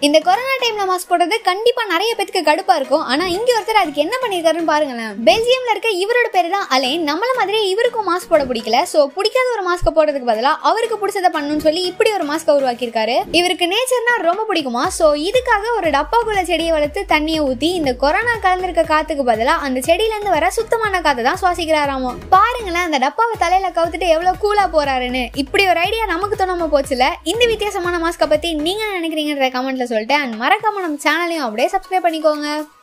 இந்த கொரோனா டைம்ல மாஸ்க் போடுறது கண்டிப்பா நிறைய பேத்துக்கு கடுப்பா இருக்கும் ஆனா இங்க ஒருத்தர் அதுக்கு என்ன பண்ணிருக்காருன்னு பாருங்களேன் பெல்ஜியம்ல இருக்க இவரோட பேரு தான் அலேன் நம்மள மாதிரி இவருக்கும் மாஸ்க் போட பிடிக்கல சோ பிடிக்காத ஒரு மாஸ்க் போடுறதுக்கு பதிலா அவருக்கு பிடிச்சத பண்ணணும்னு சொல்லி இப்படி ஒரு மாஸ்க் உருவாக்கியிருக்காரு இவருக்கு நேச்சர்னா ரொம்ப பிடிக்குமா சோ இதுக்காக ஒரு டப்பாக்குள்ள செடியை வளர்த்து தண்ணியை ஊத்தி இந்த கொரோனா கலந்திருக்க காத்துக்கு பதிலா அந்த செடியில இருந்து வர சுத்தமான காத்தை தான் சுவாசிக்கிறாராமோ பாருங்களேன் அந்த டப்பாவை தலையில கவுத்துட்டு எவ்வளவு கூலா போறாருன்னு இப்படி ஒரு ஐடியா நமக்கு தோணாம போச்சுல இந்த வித்தியாசமான மாஸ்கை பத்தி நீங்க என்ன நினைக்கிறீங்கன்ற கமெண்ட்ல சொல்லிட்டு அண்ட் மறக்காம நம்ம சேனலையும் அப்படியே சப்ஸ்கிரைப் பண்ணிக்கோங்க